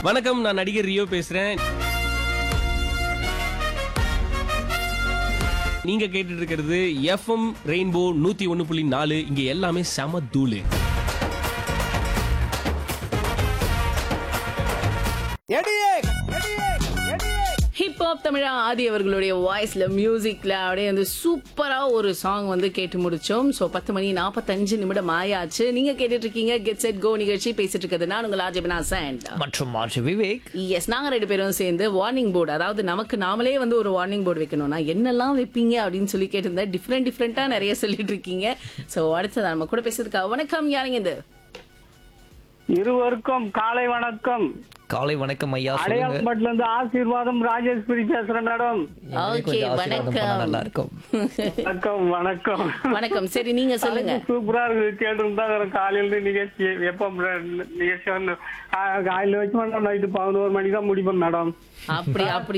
வணக்கம் நான் நடிகர் ரியோ பேசுறேன் நீங்க கேட்டுட்டு இருக்கிறது எஃப்எம் ரெயின்போ நூத்தி ஒன்னு புள்ளி நாலு இங்க எல்லாமே செம தூளு ஹிப்ஹாப் தமிழா ஆதி அவர்களுடைய வாய்ஸ்ல மியூசிக்ல அப்படியே வந்து சூப்பரா ஒரு சாங் வந்து கேட்டு முடிச்சோம் சோ பத்து மணி நாற்பத்தஞ்சு நிமிடம் ஆயாச்சு நீங்க கேட்டுட்டு இருக்கீங்க கெட் செட் கோ நிகழ்ச்சி பேசிட்டு இருக்கிறது நான் உங்கள் ஆஜபினா சாண்ட் மற்றும் மாற்று விவேக் எஸ் நாங்க ரெண்டு பேரும் சேர்ந்து வார்னிங் போர்டு அதாவது நமக்கு நாமளே வந்து ஒரு வார்னிங் போர்டு வைக்கணும்னா என்னெல்லாம் வைப்பீங்க அப்படின்னு சொல்லி கேட்டிருந்தேன் டிஃப்ரெண்ட் டிஃப்ரெண்டா நிறைய சொல்லிட்டு இருக்கீங்க சோ அடுத்தது நம்ம கூட பேசுறதுக்கா வணக்கம் யாருங்க இது இருவருக்கும் காலை வணக்கம் காலை வணக்கம் ஐயா சொல்லுங்க அடையாளப்பட்டுல இருந்து ஆசீர்வாதம் ராஜேஸ்வரி பேசுறேன் மேடம் நீங்களே ஓகே கொஞ்சம் ஆசீர்வாதம் பண்ணா வணக்கம் நல்லா இருக்கும் வணக்கம் வணக்கம் வணக்கம் சரி நீங்க சொல்லுங்க சூப்பரா இருக்கு கேட்டு காலையில இருந்து நிகழ்ச்சி எப்ப நிகழ்ச்சி வந்து கா- காலையில வச்சு நைட்டு பதினோரு மணிக்கு தான் முடிப்போம் மேடம் அப்படி அப்படி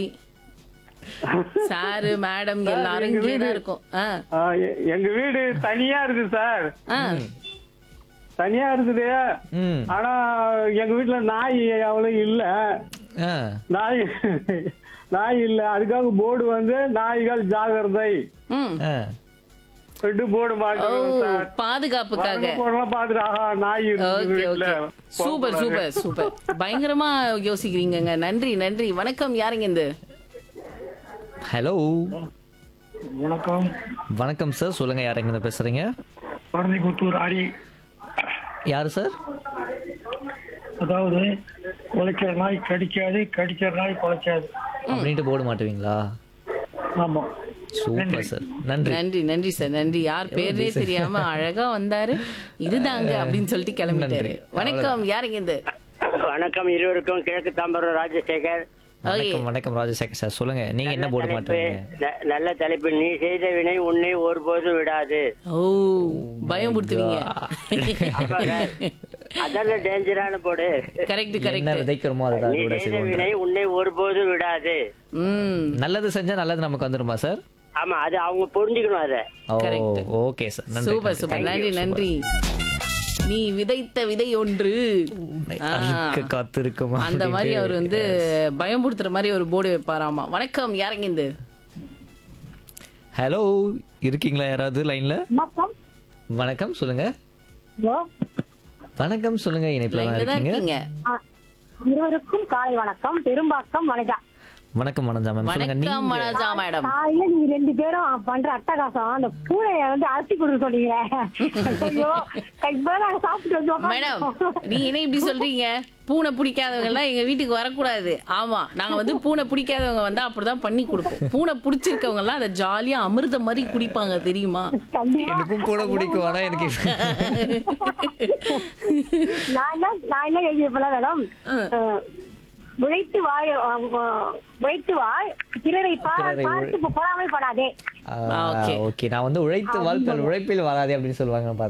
சாரு மேடம் எல்லாரும் இங்கே தான் இருக்கும் ஆ ஆ, எ- எங்க வீடு தனியா இருக்கு சார் ஆ தனியா இருக்குது ம் ஆனா எங்க வீட்டுல நாய் அவ்வளவு இல்ல ஆ நாய் நாய் இல்ல அதுக்காக போர்டு வந்து நாய்கள் ஜாகிரதை ம் ஆ ரெண்டு போர்டு ஓ மாட்டோம் சார் பாதுகாப்புக்காக போர்டெல்லாம் பாத்துட்டு ஆஹா நாய் இருக்கு ஓகே வீட்டுல ஓகே சூப்பர் சூப்பர் சூப்பர் பயங்கரமா யோசிக்கிறீங்கங்க நன்றி நன்றி வணக்கம் யாருங்க இந்த ஹலோ வணக்கம் வணக்கம் சார் சொல்லுங்க யார் எங்க பேசுறீங்க பரணிபுத்தூர் அரி யாரு சார் அதாவது உழைக்கிற நாய் கடிக்காது கடிக்கிற நாய் குலைக்காது அப்படின்ட்டு போட மாட்டுவீங்களா ஆமா சூப்பர் சார் நன்றி நன்றி நன்றி சார் நன்றி யார் பேரே தெரியாம அழகா வந்தாரு இதுதாங்க அப்படின்னு சொல்லிட்டு கிளம்பிட்டாரு நன்றி. வணக்கம் யாருங்க இந்த வணக்கம் இருவருக்கும் கிழக்கு தாம்பரம் ராஜசேகர் வணக்கம் வணக்கம் ராஜசேகர் சார் சொல்லுங்க நீங்க என்ன போட தலைப்பு, மாட்டீங்க ந- நல்ல தலைப்பு நீ செய்த வினை உன்னை ஒருபோது விடாது ஓ பயம் கொடுத்துவீங்க அதான டேஞ்சரான போடு கரெக்ட் என்ன கரெக்ட் விதைக்கிறோமோ அதை நீ கூட செய்த செய்வோம் வினை உன்னை ஒருபோது விடாது ம் நல்லது செஞ்சா நல்லது நமக்கு வந்துருமா சார் ஆமா அது அவங்க புரிஞ்சுக்கணும் அத ஓ Correct. ஓகே சார் நன்றி சூப்பர் சூப்பர் நன்றி நன்றி நீ விதைத்த விதை ஒன்று ஆ. அறுக்க காத்திருக்குமா அந்த மாதிரி அப்படின்ட்டு. அவர் வந்து பயம்படுத்துற மாதிரி ஒரு போர்டு வைப்பாராமா வணக்கம் யாருங்க இந்த ஹலோ இருக்கீங்களா யாராவது லைன்ல வணக்கம் வணக்கம் சொல்லுங்க ஹலோ வணக்கம் சொல்லுங்க இணைப்புல தான் லைன்ல தான் இருக்கீங்க இருக்கீங்க ஆ, இருவருக்கும் காலை வணக்கம் பெரும்பாக்கம் வணக்கம் வணக்கம் வணக்கம் மேம் சொல்லுங்க வணக்கம் நீங்க மனோஜா மேடம் காலையில நீங்க ரெண்டு பேரும் பண்ற அட்டகாசம் அந்த பூனைய வந்து அரிசி கொடுக்க சொன்னீங்க ஐயோ இப்பதான் நாங்க சாப்பிட்டு வந்து மேடம் உட்கார்ந்தோம். நீங்க என்ன இப்படி சொல்றீங்க பூனை பிடிக்காதவங்க எல்லாம் எங்க வீட்டுக்கு வரக்கூடாது ஆமா நாங்க வந்து பூனை பிடிக்காதவங்க வந்தா அப்படிதான் பண்ணி கொடுப்போம் பூனை பிடிச்சிருக்கவங்க எல்லாம் அதை ஜாலியா அமிர்த மாதிரி குடிப்பாங்க தெரியுமா கண்டிப்பா எனக்கும் கூட பிடிக்கும் ஆனா எனக்கு நான் என்ன நான் என்ன எழுதியிருப்பேன் மேடம் அஹ், உழைத்து வாழ் அஹ், உழைத்து வாழ் பிறரை பா- பிறரை உழை- பார்த்து பொறாமை படாதே Okay. ஓகே நான் வந்து உழைத்து வாழ்த்தல் உழைப்பில் வராதே அப்படின்னு சொல்லுவாங்க